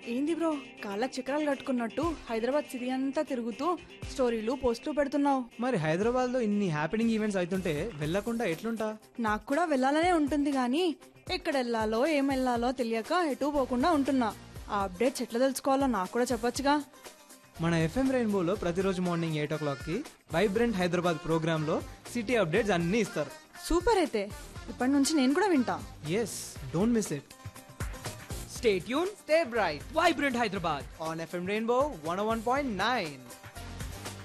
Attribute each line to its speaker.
Speaker 1: ఏంది బ్రో కాళ్ళకి చక్రాలు కట్టుకున్నట్టు హైదరాబాద్ సిటీ అంతా తిరుగుతూ స్టోరీలు పోస్టులు పెడుతున్నావు
Speaker 2: మరి హైదరాబాద్ లో ఇన్ని హ్యాపెనింగ్ ఈవెంట్స్ అవుతుంటే వెళ్ళకుండా ఎట్లుంటా
Speaker 1: నాకు కూడా వెళ్ళాలనే ఉంటుంది కానీ ఎక్కడ వెళ్ళాలో ఏం వెళ్ళాలో తెలియక ఎటు పోకుండా ఉంటున్నా ఆ అప్డేట్స్ ఎట్లా తెలుసుకోవాలో నాకు కూడా చెప్పొచ్చుగా
Speaker 2: మన ఎఫ్ఎం రెయిన్బోలో ప్రతిరోజు మార్నింగ్ ఎయిట్ ఓ క్లాక్ కి వైబ్రెంట్ హైదరాబాద్ ప్రోగ్రామ్ లో సిటీ అప్డేట్స్ అన్ని ఇస్తారు
Speaker 1: సూపర్ అయితే ఇప్పటి నుంచి నేను కూడా వింటా
Speaker 2: yes don't miss it
Speaker 3: Stay tuned,
Speaker 2: stay bright
Speaker 3: Vibrant Hyderabad.
Speaker 2: On FM rainbow one one point nine